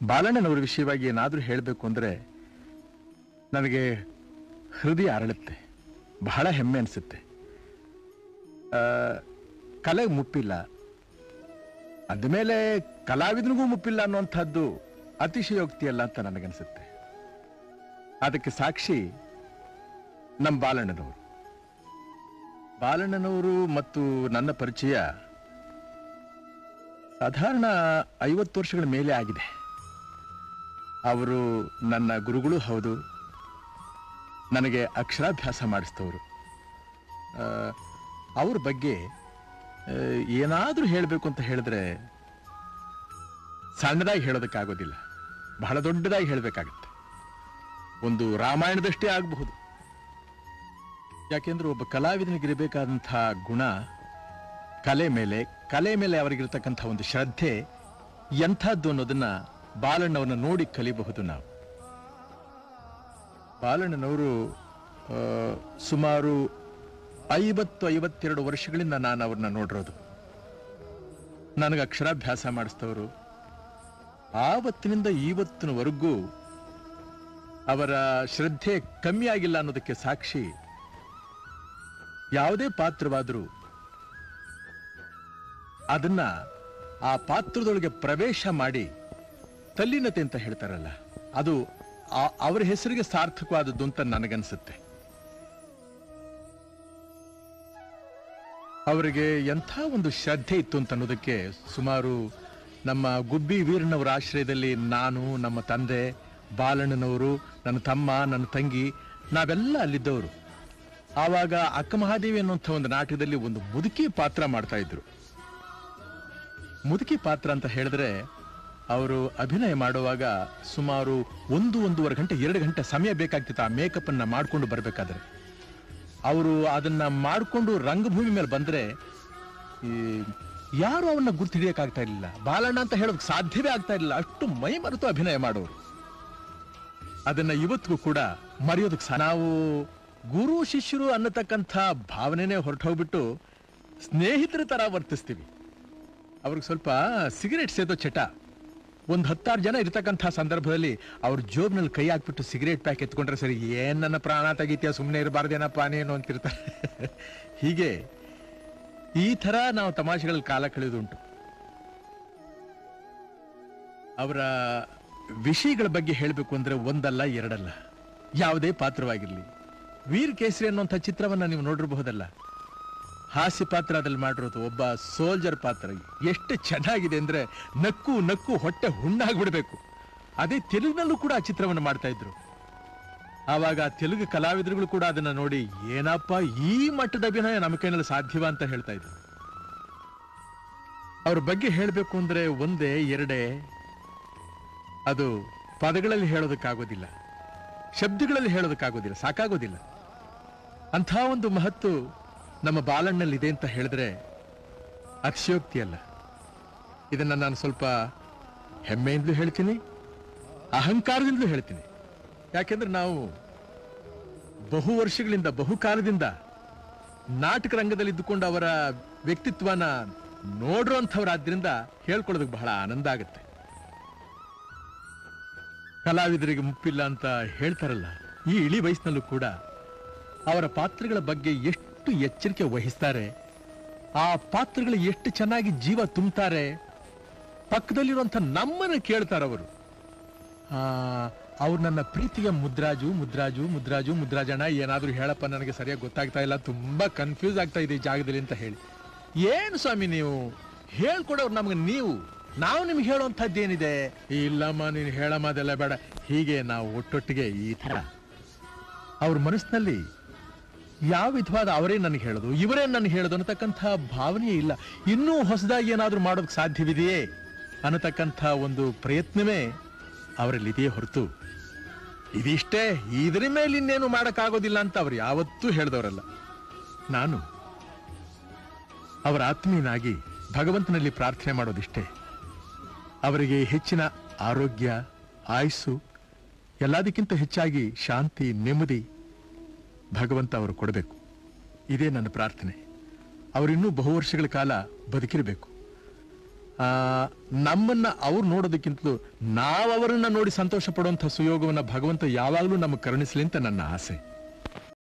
ಬಾಲಣ್ಣನವರ ವಿಷಯವಾಗಿ ಏನಾದರೂ ಹೇಳಬೇಕು ಅಂದರೆ ನನಗೆ ಹೃದಯ ಅರಳುತ್ತೆ ಬಹಳ ಹೆಮ್ಮೆ ಅನಿಸುತ್ತೆ ಕಲೆಗೆ ಮುಪ್ಪಿಲ್ಲ ಅಂದಮೇಲೆ ಕಲಾವಿದನಿಗೂ ಮುಪ್ಪಿಲ್ಲ ಅನ್ನುವಂಥದ್ದು ಅತಿಶಯೋಕ್ತಿ ಅಲ್ಲ ಅಂತ ನನಗನ್ಸುತ್ತೆ ಅದಕ್ಕೆ ಸಾಕ್ಷಿ ನಮ್ಮ ಬಾಲಣ್ಣನವರು ಬಾಲಣ್ಣನವರು ಮತ್ತು ನನ್ನ ಪರಿಚಯ ಸಾಧಾರಣ ಐವತ್ತು ವರ್ಷಗಳ ಮೇಲೆ ಆಗಿದೆ ಅವರು ನನ್ನ ಗುರುಗಳು ಹೌದು ನನಗೆ ಅಕ್ಷರಾಭ್ಯಾಸ ಮಾಡಿಸ್ತವರು ಆ, ಅವ್ರ ಬಗ್ಗೆ ಏನಾದರೂ ಹೇಳಬೇಕು ಅಂತ ಹೇಳಿದ್ರೆ ಸಣ್ಣದಾಗಿ ಹೇಳೋದಕ್ಕಾಗೋದಿಲ್ಲ ಬಹಳ ದೊಡ್ಡದಾಗಿ ಹೇಳಬೇಕಾಗತ್ತೆ ಒಂದು ರಾಮಾಯಣದಷ್ಟೇ ಆಗಬಹುದು ಯಾಕೆಂದ್ರೆ ಒಬ್ಬ ಕಲಾವಿದನಿಗಿರಬೇಕಾದಂಥ ಗುಣ ಕಲೆ ಮೇಲೆ ಕಲೆ ಮೇಲೆ ಅವರಿಗಿರ್ತಕ್ಕಂಥ ಒಂದು ಶ್ರದ್ಧೆ ಎಂಥದ್ದು ಅನ್ನೋದನ್ನ ಬಾಲಣ್ಣವ್ರನ್ನ ನೋಡಿ ಕಲಿಬಹುದು ನಾವು ಬಾಲಣ್ಣನವರು ಆ, ಸುಮಾರು ಐವತ್ತು ಐವತ್ತೆರಡು ವರ್ಷಗಳಿಂದ ನಾನು ಅವ್ರನ್ನ ನೋಡಿರೋದು ನನಗೆ ಅಕ್ಷರಾಭ್ಯಾಸ ಮಾಡಿಸ್ತವರು ಆವತ್ತಿನಿಂದ ಇವತ್ತಿನವರೆಗೂ ಅವರ ಶ್ರದ್ಧೆ ಕಮ್ಮಿ ಆಗಿಲ್ಲ ಅನ್ನೋದಕ್ಕೆ ಸಾಕ್ಷಿ ಯಾವುದೇ ಪಾತ್ರವಾದರೂ ಅದನ್ನ ಆ ಪಾತ್ರದೊಳಗೆ ಪ್ರವೇಶ ಮಾಡಿ ತಲ್ಲೀನತೆ ಅಂತ ಹೇಳ್ತಾರಲ್ಲ ಅದು ಆ- ಅವರ ಹೆಸರಿಗೆ ಸಾರ್ಥಕವಾದದ್ದು ಅಂತ ನನಗನ್ಸುತ್ತೆ ಅವರಿಗೆ ಎಂಥ ಒಂದು ಶ್ರದ್ಧೆ ಇತ್ತು ಅಂತ ಅನ್ನೋದಕ್ಕೆ ಸುಮಾರು ನಮ್ಮ ಗುಬ್ಬಿ ವೀರನವರ ಆಶ್ರಯದಲ್ಲಿ ನಾನು ನಮ್ಮ ತಂದೆ ಬಾಲಣ್ಣನವರು ನನ್ನ ತಮ್ಮ ನನ್ನ ತಂಗಿ ನಾವೆಲ್ಲ ಅಲ್ಲಿದ್ದವರು ಆವಾಗ ಅಕ್ಕ ಮಹಾದೇವಿ ಅನ್ನುವಂಥ ಒಂದು ನಾಟಕದಲ್ಲಿ ಒಂದು ಮುದುಕಿ ಪಾತ್ರ ಮಾಡ್ತಾ ಇದ್ರು ಮುದುಕಿ ಪಾತ್ರ ಅಂತ ಹೇಳಿದ್ರೆ ಅವರು ಅಭಿನಯ ಮಾಡುವಾಗ ಸುಮಾರು ಒಂದು ಒಂದೂವರೆ ಗಂಟೆ ಎರಡು ಗಂಟೆ ಸಮಯ ಬೇಕಾಗ್ತಿತ್ತು ಆ ಮೇಕಪ್ ಅನ್ನ ಮಾಡ್ಕೊಂಡು ಬರ್ಬೇಕಾದ್ರೆ ಅವರು ಅದನ್ನ ಮಾಡಿಕೊಂಡು ರಂಗಭೂಮಿ ಮೇಲೆ ಬಂದ್ರೆ ಈ ಯಾರು ಅವನ್ನ ಗುರ್ತು ಹಿಡಿಯಕ್ಕಾಗ್ತಾ ಇರಲಿಲ್ಲ ಬಾಲಣ್ಣ ಅಂತ ಹೇಳೋದಕ್ಕೆ ಸಾಧ್ಯವೇ ಆಗ್ತಾ ಇರಲಿಲ್ಲ ಅಷ್ಟು ಮೈ ಮರೆತು ಅಭಿನಯ ಮಾಡೋರು ಅದನ್ನ ಇವತ್ತಿಗೂ ಕೂಡ ಮರೆಯೋದಕ್ಕೆ ಸಾ ನಾವು ಗುರು ಶಿಷ್ಯರು ಅನ್ನತಕ್ಕಂಥ ಭಾವನೆನೇ ಹೊರಟು ಹೋಗ್ಬಿಟ್ಟು ಸ್ನೇಹಿತರ ತರ ವರ್ತಿಸ್ತೀವಿ ಅವ್ರಿಗೆ ಸ್ವಲ್ಪ ಸಿಗರೇಟ್ ಸೇದೋ ಚಟ ಒಂದು ಹತ್ತಾರು ಜನ ಇರ್ತಕ್ಕಂಥ ಸಂದರ್ಭದಲ್ಲಿ ಅವ್ರ ಜೋಬ್ನಲ್ಲಿ ಕೈ ಹಾಕ್ಬಿಟ್ಟು ಸಿಗರೇಟ್ ಪ್ಯಾಕ್ ಎತ್ಕೊಂಡ್ರೆ ಸರಿ ಏನ್ ನನ್ನ ಪ್ರಾಣ ತೆಗಿತೀಯ ಸುಮ್ಮನೆ ಇರಬಾರ್ದೇನಪ್ಪ ನೀನು ಅಂತಿರ್ತಾರೆ ಹೀಗೆ ಈ ತರ ನಾವು ತಮಾಷೆಗಳಲ್ಲಿ ಕಾಲ ಕಳೆದುಂಟು ಅವರ ವಿಷಯಗಳ ಬಗ್ಗೆ ಹೇಳಬೇಕು ಅಂದ್ರೆ ಒಂದಲ್ಲ ಎರಡಲ್ಲ ಯಾವುದೇ ಪಾತ್ರವಾಗಿರ್ಲಿ ವೀರ್ ಕೇಸರಿ ಅನ್ನುವಂಥ ಚಿತ್ರವನ್ನ ನೀವು ನೋಡಿರಬಹುದಲ್ಲ ಹಾಸ್ಯ ಪಾತ್ರ ಅದ್ರಲ್ಲಿ ಮಾಡಿರೋದು ಒಬ್ಬ ಸೋಲ್ಜರ್ ಪಾತ್ರ ಎಷ್ಟು ಚೆನ್ನಾಗಿದೆ ಅಂದ್ರೆ ನಕ್ಕು ನಕ್ಕು ಹೊಟ್ಟೆ ಹುಣ್ಣಾಗ್ಬಿಡ್ಬೇಕು ಅದೇ ತೆಲುಗಿನಲ್ಲೂ ಕೂಡ ಆ ಚಿತ್ರವನ್ನು ಮಾಡ್ತಾ ಇದ್ರು ಆವಾಗ ತೆಲುಗು ಕಲಾವಿದರುಗಳು ಕೂಡ ಅದನ್ನ ನೋಡಿ ಏನಪ್ಪ ಈ ಮಟ್ಟದ ಅಭಿನಯ ನಮ್ಮ ಕೈನಲ್ಲಿ ಸಾಧ್ಯವ ಅಂತ ಹೇಳ್ತಾ ಇದ್ರು ಅವ್ರ ಬಗ್ಗೆ ಹೇಳಬೇಕು ಅಂದ್ರೆ ಒಂದೇ ಎರಡೇ ಅದು ಪದಗಳಲ್ಲಿ ಹೇಳೋದಕ್ಕಾಗೋದಿಲ್ಲ ಶಬ್ದಗಳಲ್ಲಿ ಹೇಳೋದಕ್ಕಾಗೋದಿಲ್ಲ ಸಾಕಾಗೋದಿಲ್ಲ ಅಂಥ ಒಂದು ಮಹತ್ತು ನಮ್ಮ ಬಾಲಣ್ಣಲ್ಲಿ ಇದೆ ಅಂತ ಹೇಳಿದ್ರೆ ಅತಿಶಯೋಕ್ತಿ ಅಲ್ಲ ಇದನ್ನ ನಾನು ಸ್ವಲ್ಪ ಹೆಮ್ಮೆಯಿಂದಲೂ ಹೇಳ್ತೀನಿ ಅಹಂಕಾರದಿಂದಲೂ ಹೇಳ್ತೀನಿ ಯಾಕೆಂದ್ರೆ ನಾವು ಬಹು ವರ್ಷಗಳಿಂದ ಬಹುಕಾಲದಿಂದ ನಾಟಕ ರಂಗದಲ್ಲಿ ಇದ್ದುಕೊಂಡು ಅವರ ವ್ಯಕ್ತಿತ್ವನ ನೋಡಿರುವಂಥವ್ರಾದ್ರಿಂದ ಹೇಳ್ಕೊಳ್ಳೋದಕ್ಕೆ ಬಹಳ ಆನಂದ ಆಗುತ್ತೆ ಕಲಾವಿದರಿಗೆ ಮುಪ್ಪಿಲ್ಲ ಅಂತ ಹೇಳ್ತಾರಲ್ಲ ಈ ಇಳಿ ವಯಸ್ಸಿನಲ್ಲೂ ಕೂಡ ಅವರ ಪಾತ್ರಗಳ ಬಗ್ಗೆ ಎಷ್ಟು ಎಚ್ಚರಿಕೆ ವಹಿಸ್ತಾರೆ ಆ ಪಾತ್ರಗಳು ಎಷ್ಟು ಚೆನ್ನಾಗಿ ಜೀವ ತುಂಬ್ತಾರೆ ಪಕ್ಕದಲ್ಲಿರುವಂಥ ನಮ್ಮನ್ನು ಕೇಳ್ತಾರೆ ಅವರು ಅವ್ರು ನನ್ನ ಪ್ರೀತಿಯ ಮುದ್ರಾಜು ಮುದ್ರಾಜು ಮುದ್ರಾಜು ಮುದ್ರಾಜಣ್ಣ ಏನಾದರೂ ಹೇಳಪ್ಪ ನನಗೆ ಸರಿಯಾಗಿ ಗೊತ್ತಾಗ್ತಾ ಇಲ್ಲ ತುಂಬಾ ಕನ್ಫ್ಯೂಸ್ ಆಗ್ತಾ ಇದೆ ಈ ಜಾಗದಲ್ಲಿ ಅಂತ ಹೇಳಿ ಏನು ಸ್ವಾಮಿ ನೀವು ಹೇಳ್ಕೊಡೋರು ನಮ್ಗೆ ನೀವು ನಾವು ನಿಮ್ಗೆ ಹೇಳುವಂಥದ್ದು ಏನಿದೆ ಇಲ್ಲಮ್ಮ ನೀನು ಹೇಳಮ್ಮ ಅದೆಲ್ಲ ಬೇಡ ಹೀಗೆ ನಾವು ಒಟ್ಟೊಟ್ಟಿಗೆ ಈ ಥರ ಅವ್ರ ಮನಸ್ಸಿನಲ್ಲಿ ಯಾವ ವಿಧವಾದ ಅವರೇ ನನಗೆ ಹೇಳೋದು ಇವರೇ ನನಗೆ ಹೇಳೋದು ಅನ್ನತಕ್ಕಂಥ ಭಾವನೆಯೇ ಇಲ್ಲ ಇನ್ನೂ ಹೊಸದಾಗಿ ಏನಾದರೂ ಮಾಡೋದಕ್ಕೆ ಸಾಧ್ಯವಿದೆಯೇ ಅನ್ನತಕ್ಕಂಥ ಒಂದು ಪ್ರಯತ್ನವೇ ಅವರಲ್ಲಿ ಇದೆಯೇ ಹೊರತು ಇದಿಷ್ಟೇ ಇದರ ಮೇಲೆ ಇನ್ನೇನು ಮಾಡೋಕ್ಕಾಗೋದಿಲ್ಲ ಅಂತ ಅವ್ರು ಯಾವತ್ತೂ ಹೇಳಿದವರಲ್ಲ ನಾನು ಅವರ ಆತ್ಮೀಯನಾಗಿ ಭಗವಂತನಲ್ಲಿ ಪ್ರಾರ್ಥನೆ ಮಾಡೋದಿಷ್ಟೇ ಅವರಿಗೆ ಹೆಚ್ಚಿನ ಆರೋಗ್ಯ ಆಯುಸ್ಸು ಎಲ್ಲದಕ್ಕಿಂತ ಹೆಚ್ಚಾಗಿ ಶಾಂತಿ ನೆಮ್ಮದಿ ಭಗವಂತ ಅವರು ಕೊಡಬೇಕು ಇದೇ ನನ್ನ ಪ್ರಾರ್ಥನೆ ಅವರಿನ್ನೂ ಬಹು ವರ್ಷಗಳ ಕಾಲ ಬದುಕಿರಬೇಕು ಆ, ನಮ್ಮನ್ನ ಅವ್ರು ನೋಡೋದಕ್ಕಿಂತಲೂ ನಾವು ಅವರನ್ನ ನೋಡಿ ಸಂತೋಷ ಪಡುವಂಥ ಸುಯೋಗವನ್ನ ಭಗವಂತ ಯಾವಾಗಲೂ ನಮಗೆ ಕರುಣಿಸ್ಲಿ ಅಂತ ನನ್ನ ಆಸೆ